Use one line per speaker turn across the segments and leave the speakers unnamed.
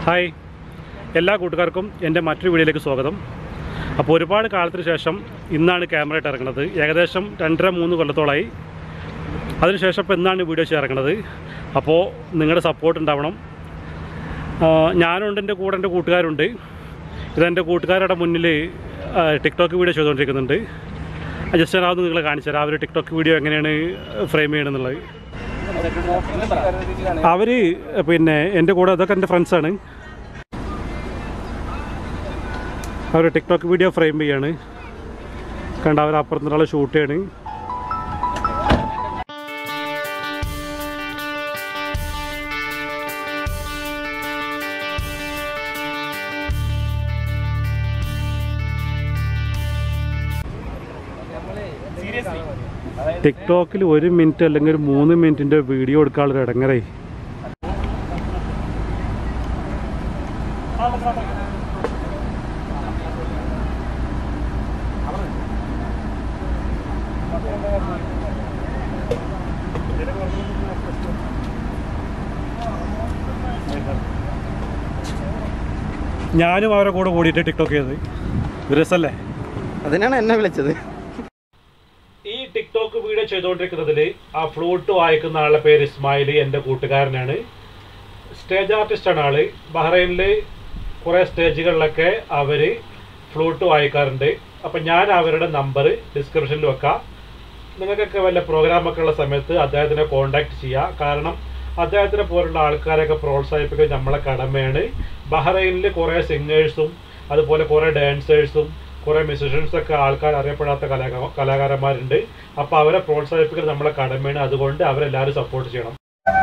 hi എല്ലാ കൂട്ടുകാർക്കും എൻ്റെ മറ്റൊരു വീഡിയോയിലേക്ക് സ്വാഗതം അപ്പോൾ ഒരുപാട് കാലത്തിന് ശേഷം ഇന്നാണ് ക്യാമറ ആയിട്ട് ഇറങ്ങുന്നത് ഏകദേശം രണ്ടര മൂന്ന് കൊല്ലത്തോളായി അതിനുശേഷം ഇപ്പോൾ എന്നാണ് വീഡിയോ ചെയ്ത് ഇറങ്ങുന്നത് അപ്പോൾ നിങ്ങളുടെ സപ്പോർട്ട് ഉണ്ടാവണം ആ, ഞാനുണ്ട് എൻ്റെ കൂടെ എൻ്റെ കൂട്ടുകാരുണ്ട് ഇതെൻ്റെ കൂട്ടുകാരുടെ മുന്നിൽ ആ, ടിക്ടോക്ക് വീഡിയോ ചെയ്തുകൊണ്ടിരിക്കുന്നുണ്ട് ജസ്റ്റ് ഞാൻ അതൊന്ന് നിങ്ങളെ കാണിച്ചു തരാം അവർ ടിക്ടോക്ക് വീഡിയോ എങ്ങനെയാണ് ഫ്രെയിം ചെയ്യണമെന്നുള്ളത് അവർ പിന്നെ എൻ്റെ കൂടെ അതൊക്കെ എൻ്റെ ഫ്രണ്ട്സാണ് അവർ ടിക്ടോക്ക് വീഡിയോ ഫ്രെയിം ചെയ്യാണ് കണ്ട അവർ അപ്പുറത്തുള്ള ഷൂട്ട് ചെയ്യാണ് ടിക്ടോക്കിൽ ഒരു മിനിറ്റ് അല്ലെങ്കിൽ ഒരു മൂന്ന് മിനിറ്റിൻ്റെ വീഡിയോ എടുക്കാനുള്ള ഇടങ്ങറേ ഞാനും അവരെ കൂടെ കൂടിയിട്ട് ടിക്ടോക്ക് ചെയ്തത് രസല്ലേ
അതിനാണ് എന്നെ വിളിച്ചത്
ഈ ടിക്ടോക്ക് വീഡിയോ ചെയ്തുകൊണ്ടിരിക്കുന്നതിൽ ആ ഫ്ലൂട്ട് വായിക്കുന്ന ആളുടെ പേര് ഇസ്മായിൽ എൻ്റെ കൂട്ടുകാരനാണ് സ്റ്റേജ് ആർട്ടിസ്റ്റാണ് ആള് ബഹ്റൈനിൽ കുറേ സ്റ്റേജുകളിലൊക്കെ അവർ ഫ്ലൂട്ട് വായിക്കാറുണ്ട് അപ്പം ഞാൻ അവരുടെ നമ്പർ ഡിസ്ക്രിപ്ഷനിൽ വെക്കാം നിങ്ങൾക്കൊക്കെ വല്ല പ്രോഗ്രാമൊക്കെ ഉള്ള സമയത്ത് അദ്ദേഹത്തിനെ കോണ്ടാക്ട് ചെയ്യുക കാരണം അദ്ദേഹത്തിനെ പോലുള്ള ആൾക്കാരെയൊക്കെ പ്രോത്സാഹിപ്പിക്കുക നമ്മളെ കടമയാണ് ബഹ്റൈനിൽ കുറേ സിംഗേഴ്സും അതുപോലെ കുറേ ഡാൻസേഴ്സും കുറേ മ്യൂസിഷ്യൻസ് ഒക്കെ ആൾക്കാർ അറിയപ്പെടാത്ത കലാകാ കലാകാരന്മാരുണ്ട് അപ്പോൾ അവരെ പ്രോത്സാഹിപ്പിക്കൽ നമ്മളെ കടമയാണ് അതുകൊണ്ട് അവരെല്ലാവരും സപ്പോർട്ട് ചെയ്യണം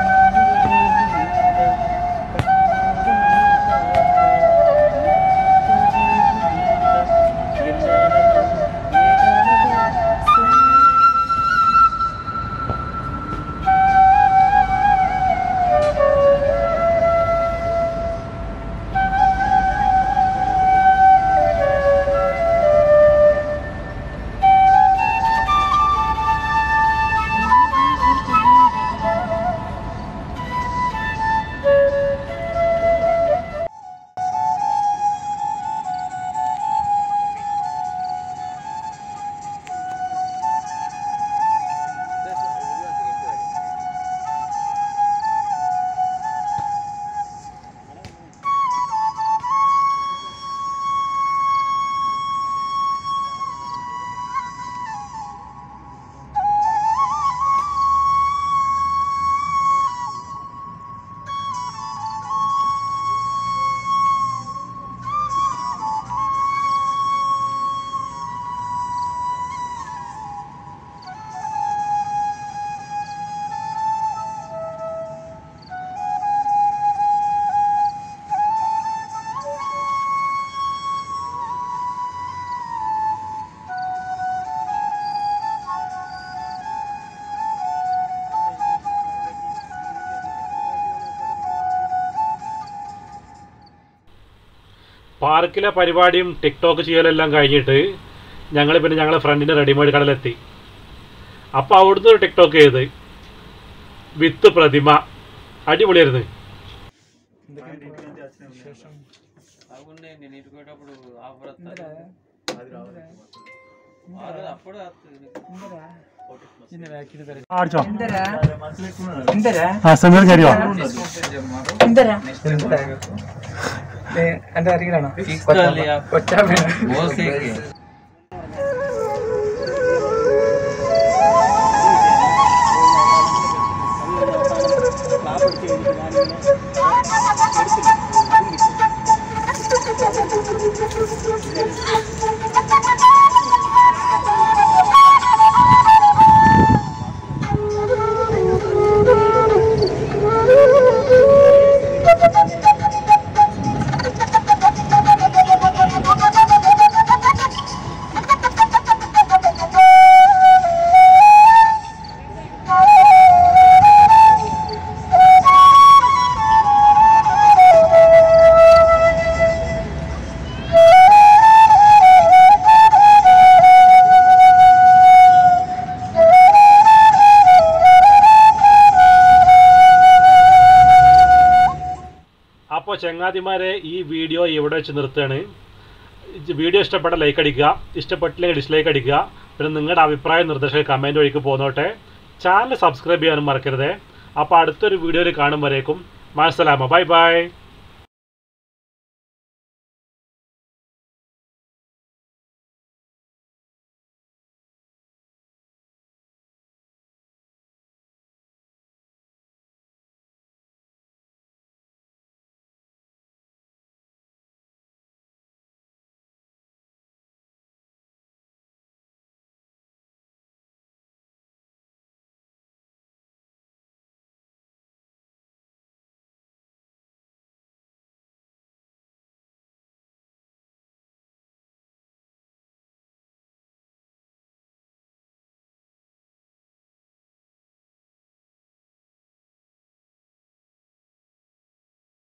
പാർക്കിലെ പരിപാടിയും ടിക്ടോക്ക് ചെയ്യലെല്ലാം കഴിഞ്ഞിട്ട് ഞങ്ങൾ പിന്നെ ഞങ്ങളെ ഫ്രണ്ടിൻ്റെ റെഡിമെയ്ഡ് കടയിലെത്തി അപ്പോൾ അവിടുന്ന് ഒരു ടിക്ടോക്ക് ചെയ്ത് വിത്ത് പ്രതിമ അടിപൊളിയായിരുന്നു
అవునండి నీటి పోయేటప్పుడు ఆఫర్ అప్పుడు
അടിച്ചോ ആ സമീർ കരിയോ
എന്റെ അരികിലാണോ
ఓసేకి
Thank
അപ്പോൾ ചങ്ങാതിമാരെ ഈ വീഡിയോ ഇവിടെ വെച്ച് നിർത്തുകയാണ് ഇത് വീഡിയോ ഇഷ്ടപ്പെട്ട ലൈക്ക് അടിക്കുക ഇഷ്ടപ്പെട്ടില്ലെങ്കിൽ ഡിസ്ലൈക്ക് അടിക്കുക പിന്നെ നിങ്ങളുടെ അഭിപ്രായം നിർദ്ദേശങ്ങൾ കമൻറ്റ് വഴിക്ക് പോന്നോട്ടെ ചാനൽ സബ്സ്ക്രൈബ് ചെയ്യാനും മറക്കരുത് അപ്പോൾ അടുത്തൊരു വീഡിയോയിൽ കാണും വരേക്കും മാസലാമ ബൈ ബൈ